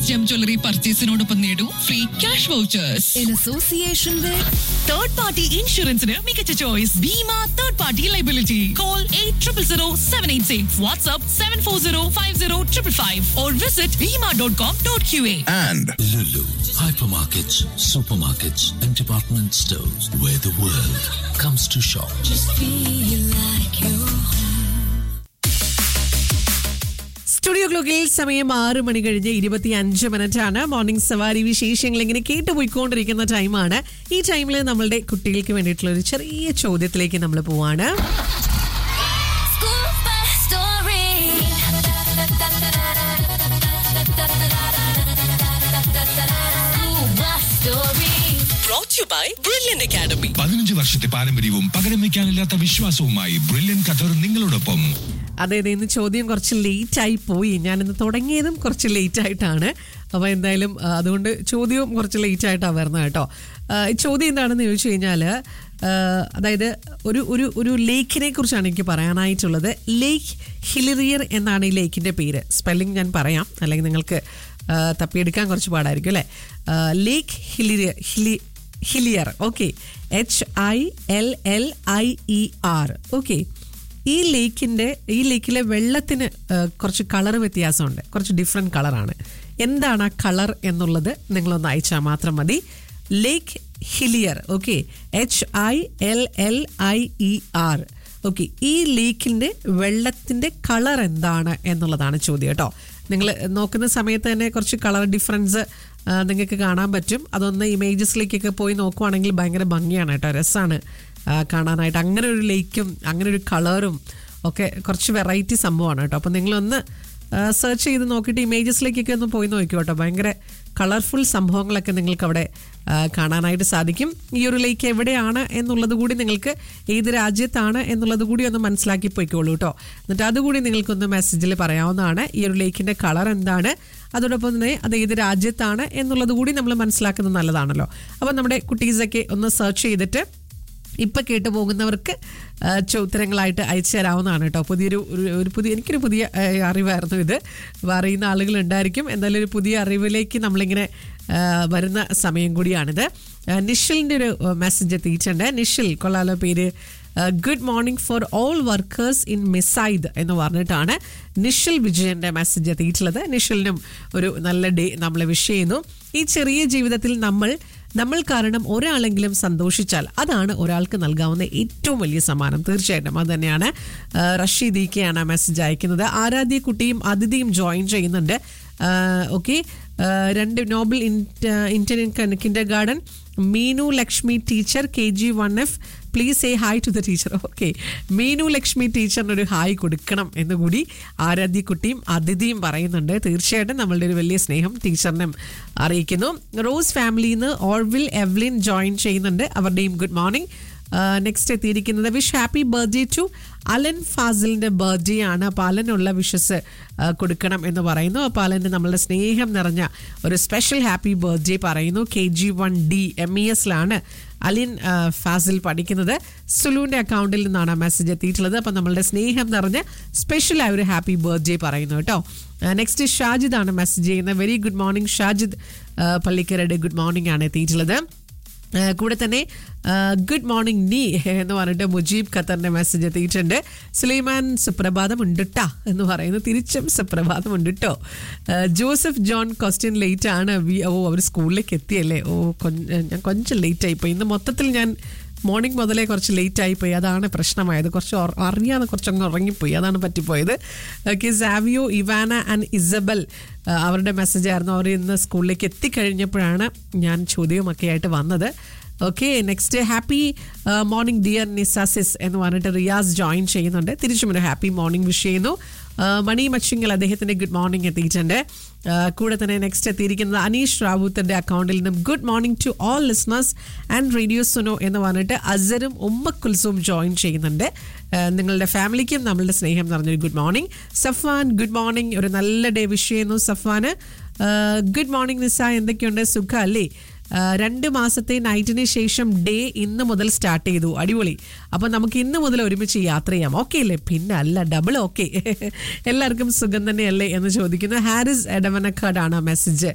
ജം ജ്വല്ലറി പർച്ചേസിനോടൊപ്പം നേടൂ free cash vouchers in association with third party ഇൻഷുറൻസിന് മികച്ച choice Bhima third party liability call eight triple zero seven eight six WhatsApp seven four zero five zero triple five or visit Bhima dot com dot Q A and Lulu, hypermarkets, supermarkets, and department stores where the world comes to shop. feel like you studio ക്ലോക്കിൽ സമയം ആറ് മണി കഴിഞ്ഞ് ഇരുപത്തി അഞ്ച് minute ആണ് morning സവാരി വിശേഷങ്ങൾ ഇങ്ങനെ കേട്ടുപോയിക്കൊണ്ടിരിക്കുന്ന ടൈമാണ് ഈ ടൈമിൽ നമ്മളുടെ കുട്ടികൾക്ക് വേണ്ടിയിട്ടുള്ള ഒരു ചെറിയ ചോദ്യത്തിലേക്ക് നമ്മൾ പോവാണ് School bus story. School bus story. brought to you by Brilliant Academy. പതിനഞ്ച് വർഷത്തെ പാരമ്പര്യവും പകരം വെക്കാനില്ലാത്ത വിശ്വാസവുമായി ബ്രില്യൻ ഖത്തർ നിങ്ങളോടൊപ്പം അതായത് ഇന്ന് ചോദ്യം കുറച്ച് ലേറ്റ് ആയി പോയി ഞാനിന്ന് തുടങ്ങിയതും കുറച്ച് ലേറ്റ് ആയിട്ടാണ് അപ്പോൾ എന്തായാലും ആ, അതുകൊണ്ട് ചോദ്യവും കുറച്ച് ലേറ്റ് ആയിട്ടാണ് വരുന്നത് കേട്ടോ ആ, ഈ ചോദ്യം എന്താണെന്ന് ചോദിച്ചു കഴിഞ്ഞാൽ അതായത് ഒരു ഒരു ഒരു ലേക്കിനെ കുറിച്ചാണ് എനിക്ക് പറയാനായിട്ടുള്ളത് ലേക്ക് ഹിലിറിയർ എന്നാണ് ഈ ലേക്കിൻ്റെ പേര് സ്പെല്ലിംഗ് ഞാൻ പറയാം അല്ലെങ്കിൽ നിങ്ങൾക്ക് ആ, തപ്പിയെടുക്കാൻ കുറച്ച് പാടായിരിക്കും അല്ലേ ലേക്ക് ഹിലിറിയർ ഹിലി Hillier okay H I L L I E R okay ഈ ലേക്കിന്റെ ഈ ലേക്കിലെ വെള്ളത്തിന് ആ, കുറച്ച് കളർ വ്യത്യാസമുണ്ട് കുറച്ച് ഡിഫറെൻറ്റ് കളറാണ് എന്താണ് ആ കളർ എന്നുള്ളത് നിങ്ങളൊന്ന് അയച്ചാൽ മാത്രം മതി lake Hillier okay H I L L I E R okay ഈ ലേക്കിന്റെ വെള്ളത്തിന്റെ കളർ എന്താണ് എന്നുള്ളതാണ് ചോദ്യം കേട്ടോ നിങ്ങൾ നോക്കുന്ന സമയത്ത് തന്നെ കുറച്ച് കളർ ഡിഫറൻസ് നിങ്ങൾക്ക് കാണാൻ പറ്റും അതൊന്ന് ഇമേജസിലേക്കൊക്കെ പോയി നോക്കുവാണെങ്കിൽ ഭയങ്കര ഭംഗിയാണ് കേട്ടോ രസമാണ് ആ, കാണാനായിട്ട് അങ്ങനെ ഒരു ലേക്കും അങ്ങനെ ഒരു കളറും ഒക്കെ കുറച്ച് വെറൈറ്റി സംഭവമാണ് കേട്ടോ അപ്പോൾ നിങ്ങളൊന്ന് സെർച്ച് ചെയ്ത് നോക്കിയിട്ട് ഇമേജസിലേക്കൊക്കെ ഒന്ന് പോയി നോക്കിക്കോ കേട്ടോ ഭയങ്കര കളർഫുൾ സംഭവങ്ങളൊക്കെ നിങ്ങൾക്ക് അവിടെ ആ, കാണാനായിട്ട് സാധിക്കും ഈ ഒരു ലേക്ക് എവിടെയാണ് എന്നുള്ളത് കൂടി നിങ്ങൾക്ക് ഏത് രാജ്യത്താണ് എന്നുള്ളത് കൂടി ഒന്ന് മനസ്സിലാക്കി പോയിക്കോളൂ കേട്ടോ എന്നിട്ട് അതുകൂടി നിങ്ങൾക്കൊന്ന് മെസ്സേജിൽ പറയാവുന്നതാണ് ഈ ഒരു ലേക്കിൻ്റെ കളർ എന്താണ് അതോടൊപ്പം തന്നെ അത് ഏത് രാജ്യത്താണ് എന്നുള്ളത് കൂടി നമ്മൾ മനസ്സിലാക്കുന്നത് നല്ലതാണല്ലോ അപ്പോൾ നമ്മുടെ കുട്ടീസൊക്കെ ഒന്ന് സെർച്ച് ചെയ്തിട്ട് ഇപ്പം കേട്ടു പോകുന്നവർക്ക് ആ, ചോ- ഉത്തരങ്ങളായിട്ട് അയച്ചു തരാവുന്നതാണ് കേട്ടോ പുതിയൊരു ഒരു- ഒരു പുതിയ എനിക്കൊരു പുതിയ ആ, അറിവായിരുന്നു ഇത് അപ്പോൾ അറിയുന്ന ആളുകൾ ഉണ്ടായിരിക്കും എന്തായാലും ഒരു പുതിയ അറിവിലേക്ക് നമ്മളിങ്ങനെ ആ, വരുന്ന സമയം കൂടിയാണിത് ആ, നിഷിലിൻ്റെ ഒരു മെസ്സേജ് എത്തിയിട്ടുണ്ട് നിഷിൽ കൊള്ളാലോ പേര് good morning for all workers in മിസൈദ് എന്ന് പറഞ്ഞിട്ടാണ് നിഷിൽ വിജയന്റെ മെസ്സേജ് എത്തിയിട്ടുള്ളത് നിഷിലിനും ഒരു നല്ല ഡേ നമ്മൾ വിഷ് ചെയ്യുന്നു ഈ ചെറിയ ജീവിതത്തിൽ നമ്മൾ നമ്മൾ കാരണം ഒരാളെങ്കിലും സന്തോഷിച്ചാൽ അതാണ് ഒരാൾക്ക് നൽകാവുന്ന ഏറ്റവും വലിയ സമ്മാനം തീർച്ചയായിട്ടും അത് തന്നെയാണ് ആ, റഷീദ് ഇ കെയാണ് മെസ്സേജ് അയക്കുന്നത് ആരാധ്യ കുട്ടിയും അതിഥിയും ജോയിൻ ചെയ്യുന്നുണ്ട് ഓക്കെ രണ്ട് Noble Indian kindergarten Meenu Lakshmi teacher K G one F please say hi to the teacher okay Meenu Lakshmi ടീച്ചറിന് ഒരു ഹായ് കൊടുക്കണം എന്നുകൂടി ആരാധ്യ കുട്ടിയും അതിഥിയും പറയുന്നുണ്ട് തീർച്ചയായിട്ടും നമ്മളുടെ ഒരു വലിയ സ്നേഹം ടീച്ചറിനും അറിയിക്കുന്നു റോസ് ഫാമിലിയിൽ നിന്ന് ഓൾവിൽ എവ്ലിൻ ജോയിൻ ചെയ്യുന്നുണ്ട് അവരുടെയും ഗുഡ് മോർണിംഗ് നെക്സ്റ്റ് എത്തിയിരിക്കുന്നത് wish happy birthday to Alan ഫാസിലിന്റെ ബർത്ത്ഡേ ആണ് അപ്പോൾ അലനുള്ള വിഷസ് കൊടുക്കണം എന്ന് പറയുന്നു അപ്പോൾ അലന് നമ്മളുടെ സ്നേഹം നിറഞ്ഞ ഒരു സ്പെഷ്യൽ ഹാപ്പി ബർത്ത്ഡേ പറയുന്നു K G one D M E എസിലാണ് അലിൻ ആ, ഫാസിൽ പഠിക്കുന്നത് സുലുവിൻ്റെ അക്കൗണ്ടിൽ നിന്നാണ് ആ മെസ്സേജ് എത്തിയിട്ടുള്ളത് അപ്പോൾ നമ്മളുടെ സ്നേഹം നിറഞ്ഞ സ്പെഷ്യൽ ആയ ഒരു ഹാപ്പി ബർത്ത്ഡേ പറയുന്നു കേട്ടോ നെക്സ്റ്റ് ഷാജിദ് ആണ് മെസ്സേജ് ചെയ്യുന്നത് വെരി ഗുഡ് മോർണിംഗ് ഷാജിദ് ആ, പള്ളിക്കരയുടെ ഗുഡ് മോർണിംഗ് ആണ് എത്തിയിട്ടുള്ളത് ആ, കൂടെ തന്നെ ഗുഡ് മോർണിംഗ് നീ എന്ന് പറഞ്ഞിട്ട് മുജീബ് ഖത്തറിന്റെ മെസ്സേജ് എത്തിയിട്ടുണ്ട് സുലൈമാൻ സുപ്രഭാതം ഉണ്ടിട്ടാ എന്ന് പറയുന്നു തിരിച്ചും സുപ്രഭാതം ഉണ്ടിട്ടോ ജോസഫ് ജോൺ ക്വസ്റ്റ്യൻ ലേറ്റ് ആണ് വി ഓ അവർ സ്കൂളിലേക്ക് എത്തിയല്ലേ ഓ കൊഞ്ച- ഞാൻ കുറച്ച് ലേറ്റ് ആയിപ്പോയി ഇന്ന് മൊത്തത്തിൽ ഞാൻ മോർണിംഗ് മുതലേ കുറച്ച് ലേറ്റ് ആയിപ്പോയി അതാണ് പ്രശ്നമായത് കുറച്ച് ഉറ- അറിയാതെ കുറച്ചങ്ങ് ഉറങ്ങിപ്പോയി അതാണ് പറ്റിപ്പോയത് okay Savio Ivana and Isabel ആ, അവരുടെ മെസ്സേജ് ആയിരുന്നു അവർ ഇന്ന് സ്കൂളിലേക്ക് എത്തിക്കഴിഞ്ഞപ്പോഴാണ് ഞാൻ ചോദ്യവുമൊക്കെ ആയിട്ട് വന്നത് okay next happy morning dear നിസാസിസ് എന്ന് പറഞ്ഞിട്ട് റിയാസ് ജോയിൻ ചെയ്യുന്നുണ്ട് തിരിച്ചും ഒരു ഹാപ്പി മോർണിംഗ് വിഷ് ചെയ്യുന്നു ആ, മണി മച്ചിങ്ങൽ അദ്ദേഹത്തിന്റെ ഗുഡ് മോർണിംഗ് എത്തിയിട്ടുണ്ട് ആ, കൂടെ തന്നെ നെക്സ്റ്റ് എത്തിയിരിക്കുന്നത് അനീഷ് റാവുത്തന്റെ അക്കൗണ്ടിൽ നിന്നും good morning to all listeners and radio Suno എന്ന് പറഞ്ഞിട്ട് അസറും ഉമ്മക്കുൽസും ജോയിൻ ചെയ്യുന്നുണ്ട് ആ, നിങ്ങളുടെ ഫാമിലിക്കും നമ്മളുടെ സ്നേഹം നിറഞ്ഞൊരു good morning Safan good morning ഒരു നല്ല ഡേ വിഷ് ചെയ്യുന്നു സഫാന് ഗുഡ് മോർണിംഗ് നിസ എന്തൊക്കെയുണ്ട് സുഖ അല്ലേ ആ, രണ്ട് മാസത്തെ നൈറ്റിന് ശേഷം ഡേ ഇന്ന് മുതൽ സ്റ്റാർട്ട് ചെയ്തു അടിപൊളി അപ്പോൾ നമുക്ക് ഇന്ന് മുതൽ ഒരുമിച്ച് യാത്ര ചെയ്യാം ഓക്കെ അല്ലേ പിന്നെ അല്ല ഡബിൾ ഓക്കെ എല്ലാവർക്കും സുഖം തന്നെയല്ലേ എന്ന് ചോദിക്കുന്നു ഹാരിസ് എഡവനക്കാടാണ് മെസ്സേജ്